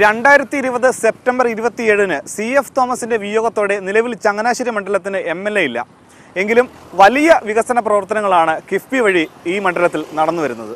രണ്ടായിരത്തി ഇരുപത് സെപ്റ്റംബർ ഇരുപത്തിയേഴിന് സി എഫ് തോമസിന്റെ വിയോഗത്തോടെ നിലവിൽ ചങ്ങനാശ്ശേരി മണ്ഡലത്തിന് എം എൽ എ ഇല്ല എങ്കിലും വലിയ വികസന പ്രവർത്തനങ്ങളാണ് കിഫ്ബി വഴി ഈ മണ്ഡലത്തിൽ നടന്നു വരുന്നത്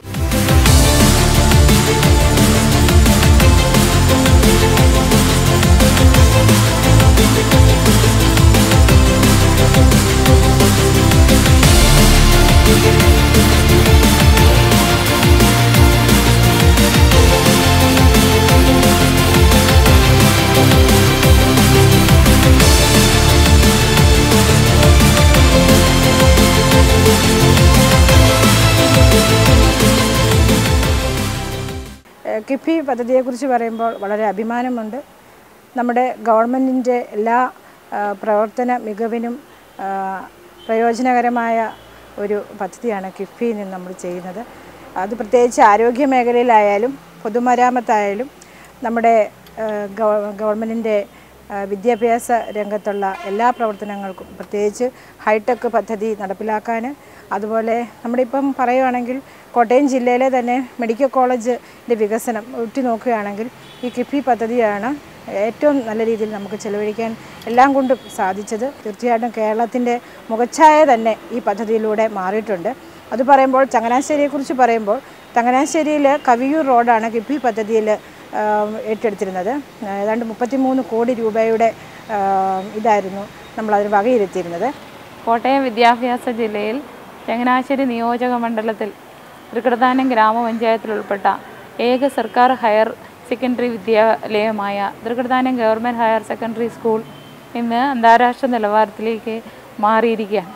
ഏഹ് കിഫ്ബി പദ്ധതിയെക്കുറിച്ച് പറയുമ്പോൾ വളരെ അഭിമാനമുണ്ട് നമ്മുടെ ഗവൺമെൻറ്റിൻ്റെ എല്ലാ ആ, പ്രവർത്തന മികവിനും ആ, പ്രയോജനകരമായ ഒരു പദ്ധതിയാണ് കിഫ്ബിയിൽ നിന്ന് നമ്മൾ ചെയ്യുന്നത് അത് പ്രത്യേകിച്ച് ആരോഗ്യ മേഖലയിലായാലും പൊതുമരാമത്തായാലും നമ്മുടെ ഗവൺമെൻറ്റിൻ്റെ വിദ്യാഭ്യാസ രംഗത്തുള്ള എല്ലാ പ്രവർത്തനങ്ങൾക്കും പ്രത്യേകിച്ച് ഹൈടെക് പദ്ധതി നടപ്പിലാക്കാൻ അതുപോലെ നമ്മളിപ്പം പറയുവാണെങ്കിൽ കോട്ടയം ജില്ലയിലെ തന്നെ മെഡിക്കൽ കോളേജിൻ്റെ വികസനം ഉറ്റി നോക്കുകയാണെങ്കിൽ ഈ കിഫ്ബി പദ്ധതിയാണ് ഏറ്റവും നല്ല രീതിയിൽ നമുക്ക് ചെലവഴിക്കാൻ എല്ലാം കൊണ്ടും സാധിച്ചത് തീർച്ചയായിട്ടും കേരളത്തിൻ്റെ മുഖച്ഛായ തന്നെ ഈ പദ്ധതിയിലൂടെ മാറിയിട്ടുണ്ട് അത് പറയുമ്പോൾ ചങ്ങനാശ്ശേരിയെക്കുറിച്ച് പറയുമ്പോൾ ചങ്ങനാശ്ശേരിയിൽ കവിയൂർ റോഡാണ് കിഫ്ബി പദ്ധതിയിൽ ഏറ്റെടുത്തിരുന്നത് ഏതാണ്ട് മുപ്പത്തിമൂന്ന് കോടി രൂപയുടെ ആ, ഇതായിരുന്നു നമ്മളതിന് വകയിരുത്തിയിരുന്നത് കോട്ടയം വിദ്യാഭ്യാസ ജില്ലയിൽ ചങ്ങനാശ്ശേരി നിയോജക മണ്ഡലത്തിൽ തൃക്കടത്താനം ഗ്രാമപഞ്ചായത്തിൽ ഉൾപ്പെട്ട ഏക സർക്കാർ ഹയർ സെക്കൻഡറി വിദ്യാലയമായ Thrikkodithanam government higher secondary school ഇന്ന് അന്താരാഷ്ട്ര നിലവാരത്തിലേക്ക് മാറിയിരിക്കുകയാണ്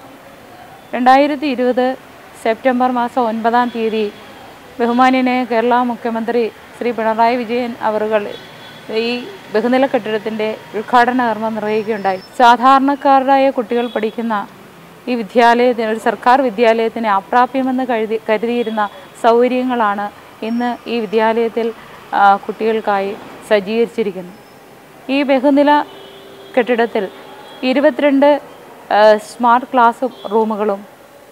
രണ്ടായിരത്തി ഇരുപത് സെപ്റ്റംബർ മാസം ഒൻപതാം തീയതി ബഹുമാന്യനെ കേരള മുഖ്യമന്ത്രി ശ്രീ പിണറായി വിജയൻ അവറുകൾ ഈ ബഹുനില കെട്ടിടത്തിൻ്റെ ഉദ്ഘാടന കർമ്മം നിർവഹിക്കുകയുണ്ടായി സാധാരണക്കാരായ കുട്ടികൾ പഠിക്കുന്ന ഈ വിദ്യാലയത്തിന് ഒരു സർക്കാർ വിദ്യാലയത്തിന് അപ്രാപ്യമെന്ന് കരുതി കരുതിയിരുന്ന സൗകര്യങ്ങളാണ് ഇന്ന് ഈ വിദ്യാലയത്തിൽ ആ, കുട്ടികൾക്കായി സജ്ജീകരിച്ചിരിക്കുന്നത് ഈ ബഹുനില കെട്ടിടത്തിൽ ഇരുപത്തിരണ്ട് ആ, സ്മാർട്ട് ക്ലാസ് റൂമുകളും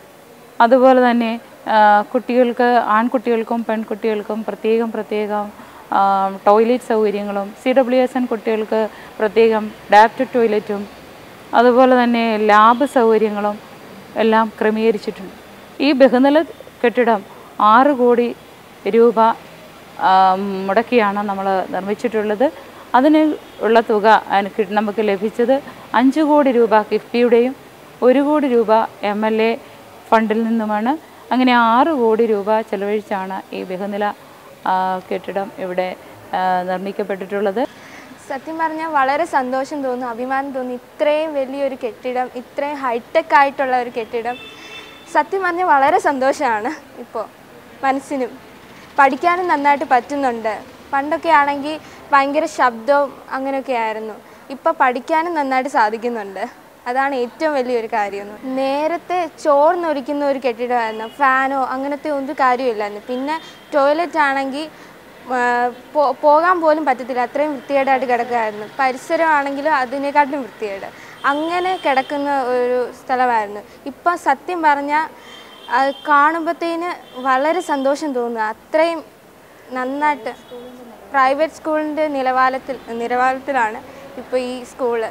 അതുപോലെ തന്നെ ആ, കുട്ടികൾക്ക് ആൺകുട്ടികൾക്കും പെൺകുട്ടികൾക്കും പ്രത്യേകം പ്രത്യേകം ആ, ടോയ്ലറ്റ് സൗകര്യങ്ങളും സി ഡബ്ല്യു എസ് എൻ കുട്ടികൾക്ക് പ്രത്യേകം ഡാപ്റ്റ് ടോയ്ലറ്റും അതുപോലെ തന്നെ ലാബ് സൗകര്യങ്ങളും എല്ലാം ക്രമീകരിച്ചിട്ടുണ്ട് ഈ ബഹുനില കെട്ടിടം ആറ് കോടി രൂപ ആ, മുടക്കിയാണ് നമ്മൾ നിർമ്മിച്ചിട്ടുള്ളത് അതിന് ഉള്ള തുക അതിന് കി- നമുക്ക് ലഭിച്ചത് അഞ്ച് കോടി രൂപ കിഫ്ബിയുടെയും ഒരു കോടി രൂപ എം എൽ എ ഫണ്ടിൽ നിന്നുമാണ് അങ്ങനെ ആറ് കോടി രൂപ ചെലവഴിച്ചാണ് ഈ ബഹുനില ആ, കെട്ടിടം ഇവിടെ ആ, നിർമ്മിക്കപ്പെട്ടിട്ടുള്ളത് സത്യം പറഞ്ഞാൽ വളരെ സന്തോഷം തോന്നുന്നു അഭിമാനം തോന്നി ഇത്രയും വലിയൊരു കെട്ടിടം ഇത്രയും ഹൈടെക് ആയിട്ടുള്ള ഒരു കെട്ടിടം സത്യം പറഞ്ഞാൽ വളരെ സന്തോഷമാണ് ഇപ്പോൾ മനസ്സിനും പഠിക്കാനും നന്നായിട്ട് പറ്റുന്നുണ്ട് പണ്ടൊക്കെ ആണെങ്കിൽ ഭയങ്കര ശബ്ദവും അങ്ങനെയൊക്കെ ആയിരുന്നു ഇപ്പോൾ പഠിക്കാനും നന്നായിട്ട് സാധിക്കുന്നുണ്ട് അതാണ് ഏറ്റവും വലിയൊരു കാര്യം നേരത്തെ ചോർന്നൊലിക്കുന്ന ഒരു കെട്ടിടമായിരുന്നു ഫാനോ അങ്ങനത്തെ ഒരു കാര്യമില്ലായിരുന്നു പിന്നെ ടോയ്ലറ്റ് ആണെങ്കിൽ ആ, പോ- പോകാൻ പോലും പറ്റത്തില്ല അത്രയും വൃത്തികേടായിട്ട് കിടക്കുകയായിരുന്നു പരിസരമാണെങ്കിലും അതിനെക്കാട്ടും വൃത്തികേട് അങ്ങനെ കിടക്കുന്ന ഒരു സ്ഥലമായിരുന്നു ഇപ്പം സത്യം പറഞ്ഞാൽ അത് കാണുമ്പോഴത്തേന് വളരെ സന്തോഷം തോന്നുന്നു അത്രയും നന്നായിട്ട് പ്രൈവറ്റ് സ്കൂളിൻ്റെ നിലവാരത്തിൽ നിലവാരത്തിലാണ് ഇപ്പോൾ ഈ സ്കൂള്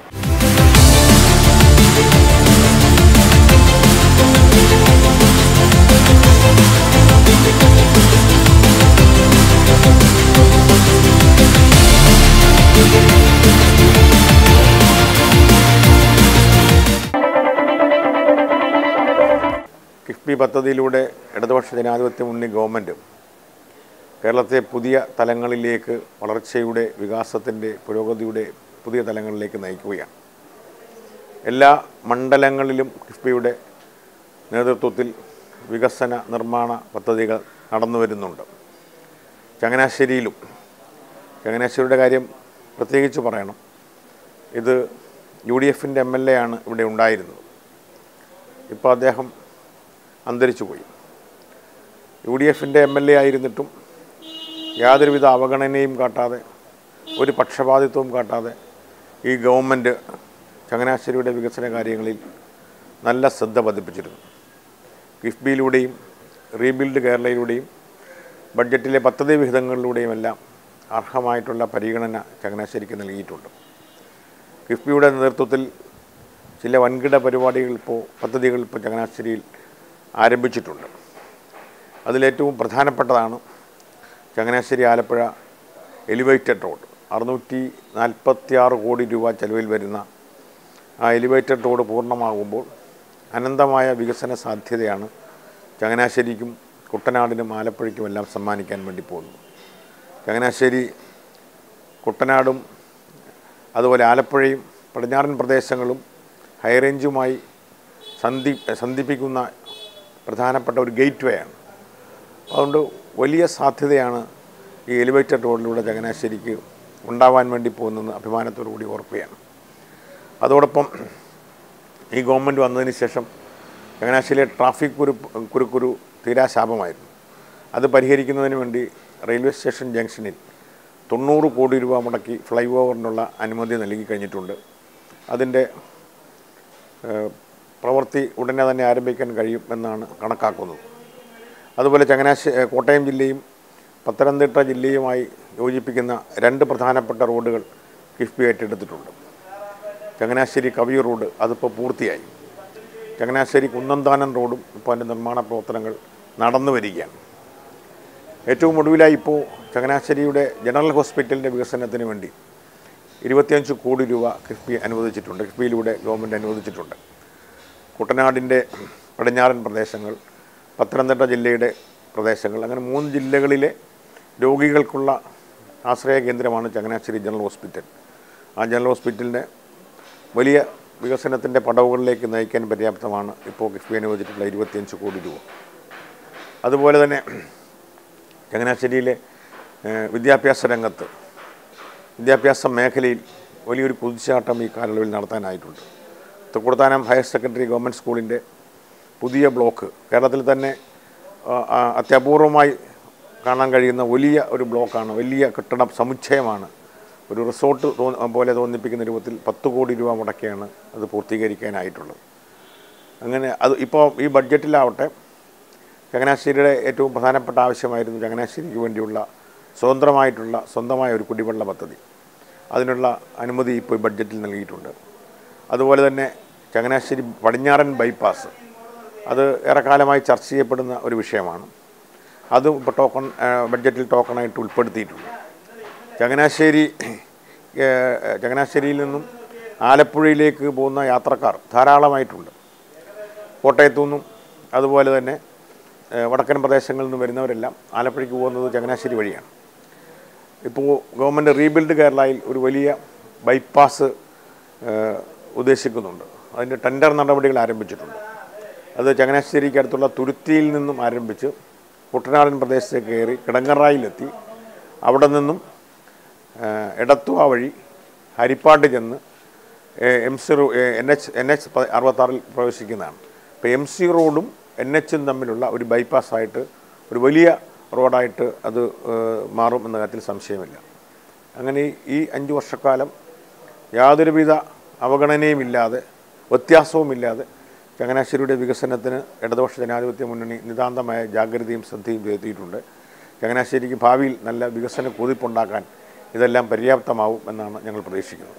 കിഫ്ബി പദ്ധതിയിലൂടെ ഇടതുപക്ഷ ജനാധിപത്യ മുന്നണി ഗവൺമെൻറ് കേരളത്തെ പുതിയ തലങ്ങളിലേക്ക് വളർച്ചയുടെ വികാസത്തിൻ്റെ പുരോഗതിയുടെ പുതിയ തലങ്ങളിലേക്ക് നയിക്കുകയാണ് എല്ലാ മണ്ഡലങ്ങളിലും കിഫ്ബിയുടെ നേതൃത്വത്തിൽ വികസന നിർമ്മാണ പദ്ധതികൾ നടന്നു വരുന്നുണ്ട് ചങ്ങനാശ്ശേരിയിലും ചങ്ങനാശ്ശേരിയുടെ കാര്യം പ്രത്യേകിച്ച് പറയണം ഇത് യു ഡി എഫിൻ്റെ എം എൽ എ ആണ് ഇവിടെ ഉണ്ടായിരുന്നത് ഇപ്പോൾ അദ്ദേഹം അന്തരിച്ചു പോയി യു ഡി എഫിൻ്റെ എം എൽ എ ആയിരുന്നിട്ടും യാതൊരുവിധ അവഗണനയും കാട്ടാതെ ഒരു പക്ഷപാതിത്വവും കാട്ടാതെ ഈ ഗവൺമെൻറ് ചങ്ങനാശ്ശേരിയുടെ വികസന കാര്യങ്ങളിൽ നല്ല ശ്രദ്ധ പതിപ്പിച്ചിരുന്നു കിഫ്ബിയിലൂടെയും റീബിൽഡ് കേരളയിലൂടെയും ബഡ്ജറ്റിലെ പദ്ധതി വിഹിതങ്ങളിലൂടെയുമെല്ലാം അർഹമായിട്ടുള്ള പരിഗണന ചങ്ങനാശ്ശേരിക്ക് നൽകിയിട്ടുണ്ട് കിഫ്ബിയുടെ നേതൃത്വത്തിൽ ചില വൻകിട പരിപാടികൾ ഇപ്പോൾ പദ്ധതികൾ ഇപ്പോൾ ചങ്ങനാശ്ശേരിയിൽ ആരംഭിച്ചിട്ടുണ്ട് അതിലേറ്റവും പ്രധാനപ്പെട്ടതാണ് ചങ്ങനാശ്ശേരി ആലപ്പുഴ എലിവേറ്റഡ് റോഡ് അറുന്നൂറ്റി നാൽപ്പത്തി ആറ് കോടി രൂപ ചെലവിൽ വരുന്ന ആ എലിവേറ്റഡ് റോഡ് പൂർണ്ണമാകുമ്പോൾ അനന്തമായ വികസന സാധ്യതയാണ് ചങ്ങനാശ്ശേരിക്കും കുട്ടനാടിനും ആലപ്പുഴയ്ക്കും എല്ലാം സമ്മാനിക്കാൻ വേണ്ടി പോകുന്നത് ചങ്ങനാശ്ശേരി കുട്ടനാടും അതുപോലെ ആലപ്പുഴയും പടിഞ്ഞാറൻ പ്രദേശങ്ങളും ഹൈറേഞ്ചുമായി സന്ധി സന്ധിപ്പിക്കുന്ന പ്രധാനപ്പെട്ട ഒരു ഗേറ്റ് വേ ആണ് അതുകൊണ്ട് വലിയ സാധ്യതയാണ് ഈ എലിവേറ്റഡ് റോഡിലൂടെ ചങ്ങനാശ്ശേരിക്ക് ഉണ്ടാവാൻ വേണ്ടി പോകുന്നത് അഭിമാനത്തോടു കൂടി ഓർക്കുകയാണ് അതോടൊപ്പം ഈ ഗവൺമെൻറ് വന്നതിന് ശേഷം ചങ്ങനാശ്ശേരിയിലെ ട്രാഫിക് കുരു കുരുക്കുരു തീരാശാപമായിരുന്നു അത് പരിഹരിക്കുന്നതിന് വേണ്ടി റെയിൽവേ സ്റ്റേഷൻ ജംഗ്ഷനിൽ തൊണ്ണൂറ് കോടി രൂപ മുടക്കി ഫ്ലൈ ഓവറിനുള്ള അനുമതി നൽകി കഴിഞ്ഞിട്ടുണ്ട് അതിൻ്റെ ഏഹ്, പ്രവൃത്തി ഉടനെ തന്നെ ആരംഭിക്കാൻ കഴിയും എന്നാണ് കണക്കാക്കുന്നത് അതുപോലെ ചങ്ങനാശ്ശേരി കോട്ടയം ജില്ലയും പത്തനംതിട്ട ജില്ലയുമായി യോജിപ്പിക്കുന്ന രണ്ട് പ്രധാനപ്പെട്ട റോഡുകൾ കിഫ്ബി ഏറ്റെടുത്തിട്ടുണ്ട് ചങ്ങനാശ്ശേരി കവിയൂർ റോഡ് അതിപ്പോൾ പൂർത്തിയായി ചങ്ങനാശ്ശേരി കുന്നന്താനം റോഡും ഇപ്പോൾ അതിൻ്റെ നിർമ്മാണ പ്രവർത്തനങ്ങൾ നടന്നു വരികയാണ് ഏറ്റവും ഒടുവിലായി ഇപ്പോൾ ചങ്ങനാശ്ശേരിയുടെ ജനറൽ ഹോസ്പിറ്റലിൻ്റെ വികസനത്തിന് വേണ്ടി ഇരുപത്തിയഞ്ച് കോടി രൂപ കിഫ്ബി അനുവദിച്ചിട്ടുണ്ട് കിഫ്ബിയിലൂടെ ഗവൺമെൻറ് അനുവദിച്ചിട്ടുണ്ട് കുട്ടനാടിൻ്റെ പടിഞ്ഞാറൻ പ്രദേശങ്ങൾ പത്തനംതിട്ട ജില്ലയുടെ പ്രദേശങ്ങൾ അങ്ങനെ മൂന്ന് ജില്ലകളിലെ രോഗികൾക്കുള്ള ആശ്രയ കേന്ദ്രമാണ് ചങ്ങനാശ്ശേരി ജനറൽ ഹോസ്പിറ്റൽ ആ ജനറൽ ഹോസ്പിറ്റലിനെ വലിയ വികസനത്തിൻ്റെ പടവുകളിലേക്ക് നയിക്കാൻ പര്യാപ്തമാണ് ഇപ്പോൾ കിഫ്ബി അനുവദിച്ചിട്ടുള്ള ഇരുപത്തിയഞ്ച് കോടി രൂപ അതുപോലെ തന്നെ ചങ്ങനാശ്ശേരിയിലെ ഏഹ്, വിദ്യാഭ്യാസ രംഗത്ത് വിദ്യാഭ്യാസ മേഖലയിൽ വലിയൊരു കുതിച്ചാട്ടം ഈ കാലയളവിൽ നടത്താനായിട്ടുണ്ട് തൃക്കുടത്താനം ഹയർ സെക്കൻഡറി ഗവൺമെൻറ് സ്കൂളിൻ്റെ പുതിയ ബ്ലോക്ക് കേരളത്തിൽ തന്നെ ആ, ആ, അത്യപൂർവമായി കാണാൻ കഴിയുന്ന വലിയ ഒരു ബ്ലോക്കാണ് വലിയ കെട്ടിട സമുച്ചയമാണ് ഒരു റിസോർട്ട് തോ പോലെ തോന്നിപ്പിക്കുന്ന രൂപത്തിൽ പത്ത് കോടി രൂപ മുടക്കിയാണ് അത് പൂർത്തീകരിക്കാനായിട്ടുള്ളത് അങ്ങനെ അത് ഇപ്പോൾ ഈ ബഡ്ജറ്റിലാവട്ടെ ചങ്ങനാശ്ശേരിയുടെ ഏറ്റവും പ്രധാനപ്പെട്ട ആവശ്യമായിരുന്നു ചങ്ങനാശ്ശേരിക്ക് വേണ്ടിയുള്ള സ്വതന്ത്രമായിട്ടുള്ള സ്വന്തമായ ഒരു കുടിവെള്ള പദ്ധതി അതിനുള്ള അനുമതി ഇപ്പോൾ ഈ ബഡ്ജറ്റിൽ നൽകിയിട്ടുണ്ട് അതുപോലെ തന്നെ ചങ്ങനാശ്ശേരി പടിഞ്ഞാറൻ ബൈപ്പാസ് അത് ഏറെക്കാലമായി ചർച്ച ചെയ്യപ്പെടുന്ന ഒരു വിഷയമാണ് അതും ഇപ്പോൾ ടോക്കൺ ആ, ബഡ്ജറ്റിൽ ടോക്കണായിട്ട് ഉൾപ്പെടുത്തിയിട്ടുണ്ട് ചങ്ങനാശ്ശേരി ഏ, ചങ്ങനാശ്ശേരിയിൽ നിന്നും ആലപ്പുഴയിലേക്ക് പോകുന്ന യാത്രക്കാർ ധാരാളമായിട്ടുണ്ട് കോട്ടയത്തു നിന്നും അതുപോലെ തന്നെ ഏഹ്, വടക്കൻ പ്രദേശങ്ങളിൽ നിന്ന് വരുന്നവരെല്ലാം ആലപ്പുഴയ്ക്ക് പോകുന്നത് ചങ്ങനാശ്ശേരി വഴിയാണ് ഇപ്പോൾ ഗവൺമെൻറ് റീബിൽഡ് കേരളയിൽ ഒരു വലിയ ബൈപ്പാസ് ഏഹ്, ഉദ്ദേശിക്കുന്നുണ്ട് അതിൻ്റെ ടെൻഡർ നടപടികൾ ആരംഭിച്ചിട്ടുണ്ട് അത് ചങ്ങനാശ്ശേരിക്ക് അടുത്തുള്ള തുരുത്തിയിൽ നിന്നും ആരംഭിച്ച് കുട്ടനാടൻ പ്രദേശത്തേക്ക് കയറി കിടങ്ങറായിലെത്തി അവിടെ നിന്നും ഏഹ്, എടത്തുവ വഴി ഹരിപ്പാട്ട് ചെന്ന് M C road N H N H അറുപത്താറിൽ പ്രവേശിക്കുന്നതാണ് അപ്പോൾ എം സി റോഡും എൻ എച്ചും തമ്മിലുള്ള ഒരു ബൈപ്പാസ്സായിട്ട് ഒരു വലിയ റോഡായിട്ട് അത് ഏഹ്, മാറും എന്ന കാര്യത്തിൽ സംശയമില്ല അങ്ങനെ ഈ അഞ്ച് വർഷക്കാലം യാതൊരുവിധ അവഗണനയുമില്ലാതെ വ്യത്യാസവുമില്ലാതെ ചങ്ങനാശ്ശേരിയുടെ വികസനത്തിന് ഇടതുപക്ഷ ജനാധിപത്യ മുന്നണി നിതാന്തമായ ജാഗ്രതയും ശ്രദ്ധയും ചെലുത്തിയിട്ടുണ്ട് ചങ്ങനാശ്ശേരിക്ക് ഭാവിയിൽ നല്ല വികസന കുതിപ്പുണ്ടാക്കാൻ ഇതെല്ലാം പര്യാപ്തമാവും എന്നാണ് ഞങ്ങൾ പ്രതീക്ഷിക്കുന്നത്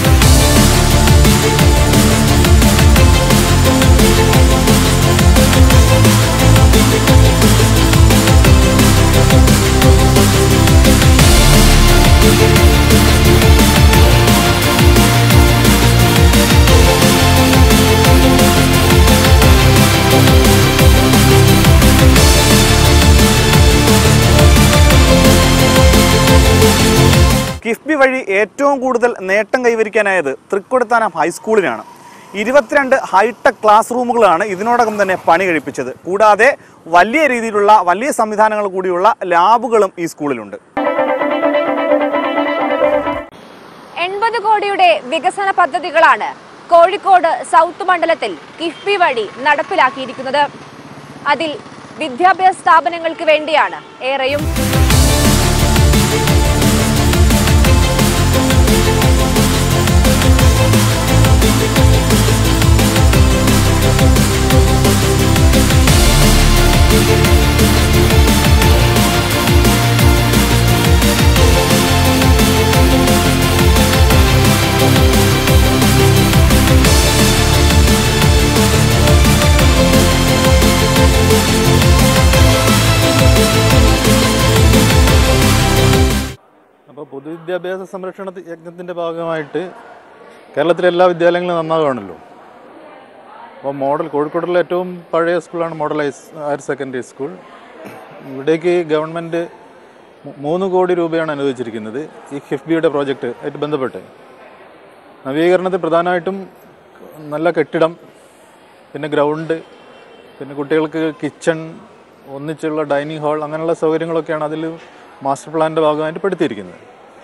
കിഫ്ബി വഴി ഏറ്റവും കൂടുതൽ നേട്ടം കൈവരിക്കാനായത് തൃക്കൊടുത്താനം ഹൈസ്കൂളിനാണ് ഇരുപത്തിരണ്ട് ഹൈടെക് ക്ലാസ് റൂമുകളാണ് ഇതിനോടകം തന്നെ പണി കഴിപ്പിച്ചത് കൂടാതെ വലിയ രീതിയിലുള്ള വലിയ സംവിധാനങ്ങൾ കൂടിയുള്ള ലാബുകളും ഈ സ്കൂളിലുണ്ട് എൺപത് കോടിയുടെ വികസന പദ്ധതികളാണ് കോഴിക്കോട് സൗത്ത് മണ്ഡലത്തിൽ കിഫ്ബി വഴി നടപ്പിലാക്കിയിരിക്കുന്നത് അതിൽ വിദ്യാഭ്യാസ സ്ഥാപനങ്ങൾക്ക് വേണ്ടിയാണ് ഏറെയും അപ്പോൾ പൊതുവിദ്യാഭ്യാസ സംരക്ഷണ യജ്ഞത്തിൻ്റെ ഭാഗമായിട്ട് കേരളത്തിലെ എല്ലാ വിദ്യാലയങ്ങളും നന്നാവുകയാണല്ലോ അപ്പോൾ മോഡൽ കോഴിക്കോടുള്ള ഏറ്റവും പഴയ സ്കൂളാണ് model high higher secondary school ഇവിടേക്ക് ഗവൺമെൻറ് മൂ- മൂന്ന് കോടി രൂപയാണ് അനുവദിച്ചിരിക്കുന്നത് ഈ കിഫ്ബിയുടെ പ്രോജക്റ്റ് ആയിട്ട് ബന്ധപ്പെട്ട് നവീകരണത്തിൽ പ്രധാനമായിട്ടും നല്ല കെട്ടിടം പിന്നെ ഗ്രൗണ്ട് പിന്നെ കുട്ടികൾക്ക് കിച്ചൺ ഒന്നിച്ചുള്ള ഡൈനിങ് ഹാൾ അങ്ങനെയുള്ള സൗകര്യങ്ങളൊക്കെയാണ് അതിൽ മാസ്റ്റർ പ്ലാനിൻ്റെ ഭാഗമായിട്ട് പെടുത്തിയിരിക്കുന്നത്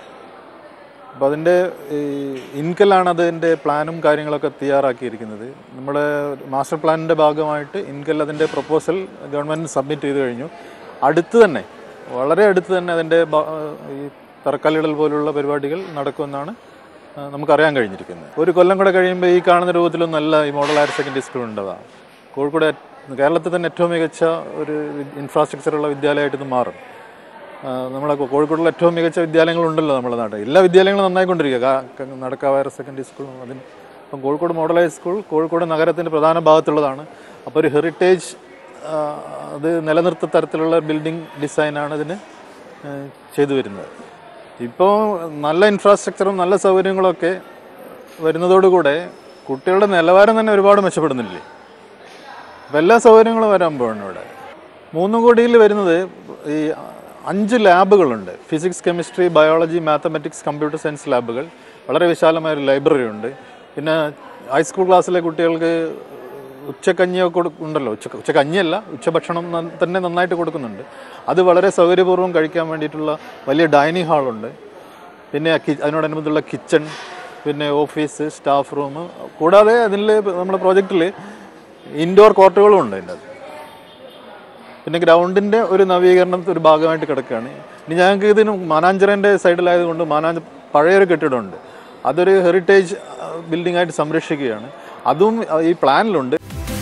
അപ്പോൾ അതിൻ്റെ ഈ ഇൻകലാണ് അതിൻ്റെ പ്ലാനും കാര്യങ്ങളൊക്കെ തയ്യാറാക്കിയിരിക്കുന്നത് നമ്മുടെ മാസ്റ്റർ പ്ലാനിൻ്റെ ഭാഗമായിട്ട് ഇൻകൽ അതിൻ്റെ പ്രപ്പോസൽ ഗവൺമെൻറ് സബ്മിറ്റ് ചെയ്ത് കഴിഞ്ഞു അടുത്ത് തന്നെ വളരെ അടുത്ത് തന്നെ അതിൻ്റെ ഭാ- ഈ തറക്കല്ലിടൽ പോലുള്ള പരിപാടികൾ നടക്കുമെന്നാണ് ആ, നമുക്കറിയാൻ കഴിഞ്ഞിരിക്കുന്നത് ഒരു കൊല്ലം കൂടെ കഴിയുമ്പോൾ ഈ കാണുന്ന രൂപത്തിലൊന്നല്ല ഈ മോഡൽ ഹയർ സെക്കൻഡറി സ്കൂൾ ഉണ്ടാവുക കോഴിക്കോട് ഏറ്റ്- കേരളത്തിൽ തന്നെ ഏറ്റവും മികച്ച ഒരു ഇൻഫ്രാസ്ട്രക്ചറുള്ള വിദ്യാലയമായിട്ട് ഇത് മാറും ആ, നമ്മളെ കോ- കോഴിക്കോടുള്ള ഏറ്റവും മികച്ച വിദ്യാലയങ്ങളുണ്ടല്ലോ നമ്മുടെ നാട്ടിൽ എല്ലാ വിദ്യാലയങ്ങളും നന്നായിക്കൊണ്ടിരിക്കുക കാ- ക- നടക്കാവ് ഹയർ സെക്കൻഡറി സ്കൂളും അതിന് ഇപ്പം Kozhikode model high school Kozhikode നഗരത്തിൻ്റെ പ്രധാന ഭാഗത്തുള്ളതാണ് അപ്പോൾ ഒരു ഹെറിറ്റേജ് ആ, അത് നിലനിർത്ത തരത്തിലുള്ള ബിൽഡിംഗ് ഡിസൈനാണ് ഇതിന് ആ, ചെയ്തു വരുന്നത് ഇപ്പോൾ നല്ല ഇൻഫ്രാസ്ട്രക്ചറും നല്ല സൗകര്യങ്ങളൊക്കെ വരുന്നതോടുകൂടെ കുട്ടികളുടെ നിലവാരം തന്നെ ഒരുപാട് മെച്ചപ്പെടുന്നില്ലേ അപ്പം എല്ലാ സൗകര്യങ്ങളും വരാൻ പോകണം ഇവിടെ മൂന്ന് കോടിയിൽ വരുന്നത് ഈ അഞ്ച് ലാബുകളുണ്ട് physics chemistry biology mathematics computer science ലാബുകൾ വളരെ വിശാലമായ ഒരു ലൈബ്രറി ഉണ്ട് പിന്നെ ഹൈസ്കൂൾ ക്ലാസ്സിലെ കുട്ടികൾക്ക് ഉച്ചക്കഞ്ഞിയൊക്കെ കൊടു ഉണ്ടല്ലോ ഉച്ച ഉച്ചക്കഞ്ഞിയല്ല ഉച്ചഭക്ഷണം ന- തന്നെ നന്നായിട്ട് കൊടുക്കുന്നുണ്ട് അത് വളരെ സൗകര്യപൂർവ്വം കഴിക്കാൻ വേണ്ടിയിട്ടുള്ള വലിയ ഡൈനിങ് ഹാളുണ്ട് പിന്നെ കി- അതിനോടനുബന്ധിച്ചുള്ള കിച്ചൺ പിന്നെ ഓഫീസ് സ്റ്റാഫ് റൂം കൂടാതെ അതിൽ നമ്മുടെ പ്രോജക്റ്റിൽ ഇൻഡോർ കോർട്ടുകളും ഉണ്ട് അതിൻ്റെ അത് പിന്നെ ഗ്രൗണ്ടിൻ്റെ ഒരു നവീകരണത്തിൽ ഒരു ഭാഗമായിട്ട് കിടക്കുകയാണ് ഇനി ഞങ്ങൾക്ക് ഇതിന് മാനാഞ്ചിറൻ്റെ സൈഡിലായതുകൊണ്ട് മാനാഞ്ച പഴയൊരു കെട്ടിടമുണ്ട് അതൊരു ഹെറിറ്റേജ് ബിൽഡിംഗ് ആയിട്ട് സംരക്ഷിക്കുകയാണ് അതും ആ, ഈ പ്ലാനിലുണ്ട്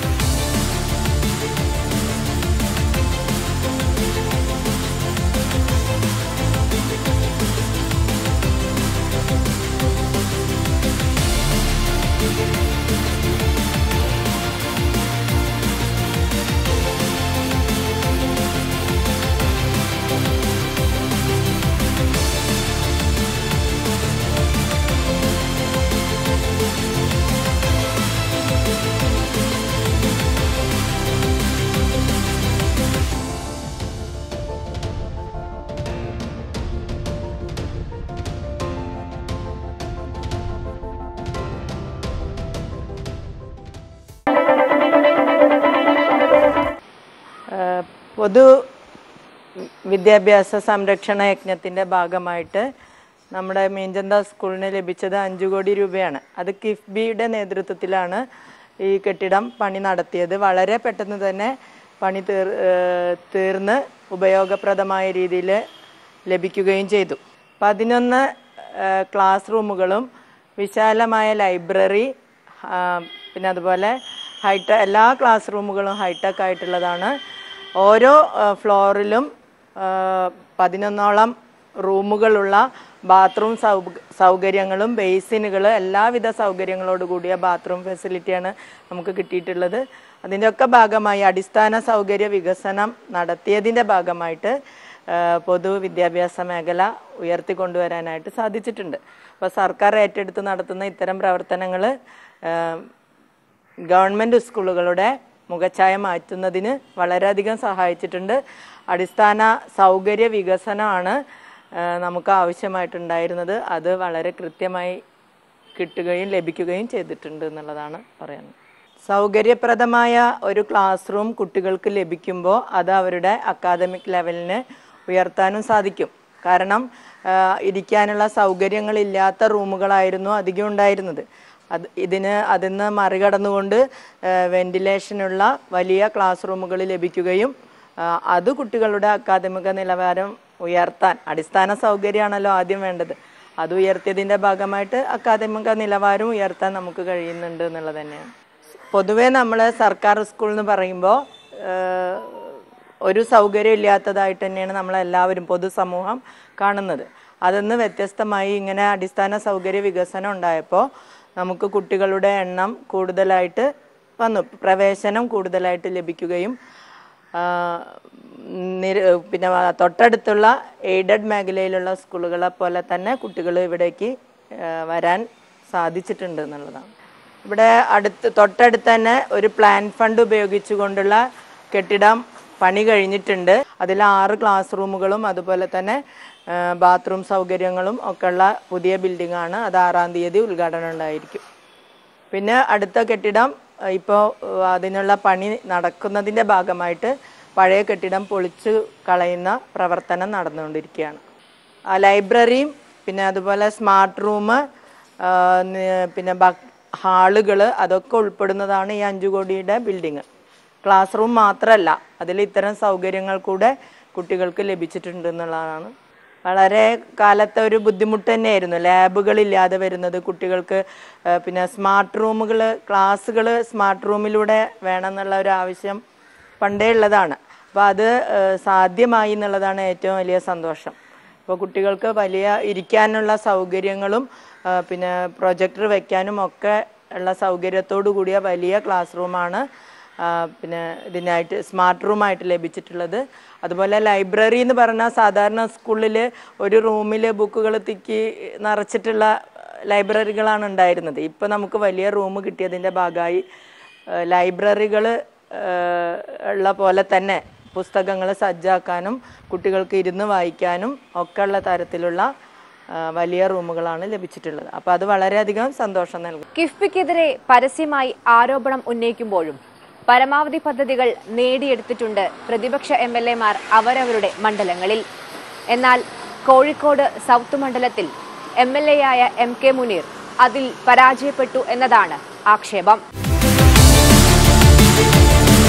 ഏഹ് പൊതു വിദ്യാഭ്യാസ സംരക്ഷണ യജ്ഞത്തിൻ്റെ ഭാഗമായിട്ട് നമ്മുടെ മീഞ്ചന്ത സ്കൂളിന് ലഭിച്ചത് അഞ്ചു കോടി രൂപയാണ് അത് കിഫ്ബിയുടെ നേതൃത്വത്തിലാണ് ഈ കെട്ടിടം പണി നടത്തിയത് വളരെ പെട്ടെന്ന് തന്നെ പണി തീർ ഏഹ് തീർന്ന് ഉപയോഗപ്രദമായ രീതിയിൽ ലഭിക്കുകയും ചെയ്തു പതിനൊന്ന് ഏഹ് ക്ലാസ് റൂമുകളും വിശാലമായ ലൈബ്രറി ആ, പിന്നെ അതുപോലെ ഹൈട്ട എല്ലാ ക്ലാസ് റൂമുകളും ഹൈടെക് ആയിട്ടുള്ളതാണ് ഓരോ ആ, ഫ്ലോറിലും ആ, പതിനൊന്നോളം റൂമുകളുള്ള ബാത്റൂം സൗ സൗകര്യങ്ങളും ബേസിനുകൾ എല്ലാവിധ സൗകര്യങ്ങളോട് കൂടിയ ബാത്റൂം ഫെസിലിറ്റിയാണ് നമുക്ക് കിട്ടിയിട്ടുള്ളത് അതിൻ്റെയൊക്കെ ഭാഗമായി അടിസ്ഥാന സൗകര്യ വികസനം നടത്തിയതിൻ്റെ ഭാഗമായിട്ട് ആ, പൊതുവിദ്യാഭ്യാസ മേഖല ഉയർത്തിക്കൊണ്ടുവരാനായിട്ട് സാധിച്ചിട്ടുണ്ട് അപ്പോൾ സർക്കാർ ഏറ്റെടുത്ത് നടത്തുന്ന ഇത്തരം പ്രവർത്തനങ്ങൾ ഗവൺമെൻറ് സ്കൂളുകളുടെ മുഖച്ഛായ മാറ്റുന്നതിന് വളരെയധികം സഹായിച്ചിട്ടുണ്ട് അടിസ്ഥാന സൗകര്യ വികസനമാണ് ആ, നമുക്ക് ആവശ്യമായിട്ടുണ്ടായിരുന്നത് അത് വളരെ കൃത്യമായി കിട്ടുകയും ലഭിക്കുകയും ചെയ്തിട്ടുണ്ട് എന്നുള്ളതാണ് പറയുന്നത് സൗകര്യപ്രദമായ ഒരു ക്ലാസ് റൂം കുട്ടികൾക്ക് ലഭിക്കുമ്പോൾ അത് അവരുടെ അക്കാദമിക് ലെവലിനെ ഉയർത്താനും സാധിക്കും കാരണം ആ, ഇരിക്കാനുള്ള സൗകര്യങ്ങളില്ലാത്ത റൂമുകളായിരുന്നു അധികം ഉണ്ടായിരുന്നത് അത് ഇതിന് അതിന്ന് മറികടന്നുകൊണ്ട് വെന്റിലേഷനുള്ള വലിയ ക്ലാസ് റൂമുകൾ ലഭിക്കുകയും ആ, അത് കുട്ടികളുടെ അക്കാദമിക നിലവാരം ഉയർത്താൻ അടിസ്ഥാന സൗകര്യമാണല്ലോ ആദ്യം വേണ്ടത് അത് ഉയർത്തിയതിൻ്റെ ഭാഗമായിട്ട് അക്കാദമിക നിലവാരം ഉയർത്താൻ നമുക്ക് കഴിയുന്നുണ്ട് എന്നുള്ളത് തന്നെയാണ് പൊതുവേ നമ്മൾ സർക്കാർ സ്കൂൾ എന്ന് പറയുമ്പോൾ ഒരു സൗകര്യം ഇല്ലാത്തതായിട്ട് തന്നെയാണ് നമ്മളെല്ലാവരും പൊതുസമൂഹം കാണുന്നത് അതിന്ന് വ്യത്യസ്തമായി ഇങ്ങനെ അടിസ്ഥാന സൗകര്യ വികസനം ഉണ്ടായപ്പോൾ നമുക്ക് കുട്ടികളുടെ എണ്ണം കൂടുതലായിട്ട് വന്നു പ്രവേശനം കൂടുതലായിട്ട് ലഭിക്കുകയും ആ, നിര പിന്നെ തൊട്ടടുത്തുള്ള എയ്ഡഡ് മേഖലയിലുള്ള സ്കൂളുകളെ പോലെ തന്നെ കുട്ടികൾ ഇവിടേക്ക് ആ, വരാൻ സാധിച്ചിട്ടുണ്ട് എന്നുള്ളതാണ് ഇവിടെ അടുത്ത് തൊട്ടടുത്ത് തന്നെ ഒരു പ്ലാൻ ഫണ്ട് ഉപയോഗിച്ചുകൊണ്ടുള്ള കെട്ടിടം പണി കഴിഞ്ഞിട്ടുണ്ട് അതിൽ ആറ് ക്ലാസ് റൂമുകളും അതുപോലെ തന്നെ ബാത്റൂം സൗകര്യങ്ങളും ഒക്കെ ഉള്ള പുതിയ ബിൽഡിംഗ് ആണ് അത് ആറാം തീയതി ഉദ്ഘാടനം ഉണ്ടായിരിക്കും പിന്നെ അടുത്ത കെട്ടിടം ഇപ്പോൾ അതിനുള്ള പണി നടക്കുന്നതിൻ്റെ ഭാഗമായിട്ട് പഴയ കെട്ടിടം പൊളിച്ചു കളയുന്ന പ്രവർത്തനം നടന്നുകൊണ്ടിരിക്കുകയാണ് ആ ലൈബ്രറിയും പിന്നെ അതുപോലെ സ്മാർട്ട് റൂം പിന്നെ ഹാളുകൾ അതൊക്കെ ഉൾപ്പെടുന്നതാണ് ഈ അഞ്ചു കോടിയുടെ ബിൽഡിങ് ക്ലാസ് റൂം മാത്രമല്ല അതിൽ ഇത്തരം സൗകര്യങ്ങൾ കൂടെ കുട്ടികൾക്ക് ലഭിച്ചിട്ടുണ്ട് എന്നുള്ളതാണ് വളരെ കാലത്തെ ഒരു ബുദ്ധിമുട്ട് തന്നെയായിരുന്നു ലാബുകളില്ലാതെ വരുന്നത് കുട്ടികൾക്ക് ആ, പിന്നെ സ്മാർട്ട് റൂമുകൾ ക്ലാസ്സുകൾ സ്മാർട്ട് റൂമിലൂടെ വേണമെന്നുള്ള ഒരു ആവശ്യം പണ്ടേ ഉള്ളതാണ് അപ്പോൾ അത് ആ, സാധ്യമായി എന്നുള്ളതാണ് ഏറ്റവും വലിയ സന്തോഷം അപ്പോൾ കുട്ടികൾക്ക് വലിയ ഇരിക്കാനുള്ള സൗകര്യങ്ങളും ആ, പിന്നെ പ്രൊജക്ടർ വെക്കാനും ഒക്കെ ഉള്ള സൗകര്യത്തോടു കൂടിയ വലിയ ക്ലാസ് റൂമാണ് ആ, പിന്നെ ഇതിനായിട്ട് സ്മാർട്ട് റൂമായിട്ട് ലഭിച്ചിട്ടുള്ളത് അതുപോലെ ലൈബ്രറി എന്ന് പറഞ്ഞാൽ സാധാരണ സ്കൂളിൽ ഒരു റൂമിൽ ബുക്കുകൾ തിക്കി നിറച്ചിട്ടുള്ള ലൈബ്രറികളാണ് ഉണ്ടായിരുന്നത് ഇപ്പോൾ നമുക്ക് വലിയ റൂം കിട്ടിയതിൻ്റെ ഭാഗമായി ലൈബ്രറികൾ ഉള്ള പോലെ തന്നെ പുസ്തകങ്ങൾ സജ്ജാക്കാനും കുട്ടികൾക്ക് ഇരുന്ന് വായിക്കാനും ഒക്കെ ഉള്ള തരത്തിലുള്ള ആ, വലിയ റൂമുകളാണ് ലഭിച്ചിട്ടുള്ളത് അപ്പോൾ അത് വളരെയധികം സന്തോഷം നൽകും കിഫ്ബിക്കെതിരെ പരസ്യമായി ആരോപണം ഉന്നയിക്കുമ്പോഴും പരമാവധി പദ്ധതികൾ നേടിയെടുത്തിട്ടുണ്ട് പ്രതിപക്ഷ എം എൽ എമാർ അവരവരുടെ മണ്ഡലങ്ങളിൽ എന്നാൽ കോഴിക്കോട് സൗത്ത് മണ്ഡലത്തിൽ എം എൽ എ ആയ എം കെ മുനീർ അതിൽ പരാജയപ്പെട്ടു എന്നതാണ് ആക്ഷേപം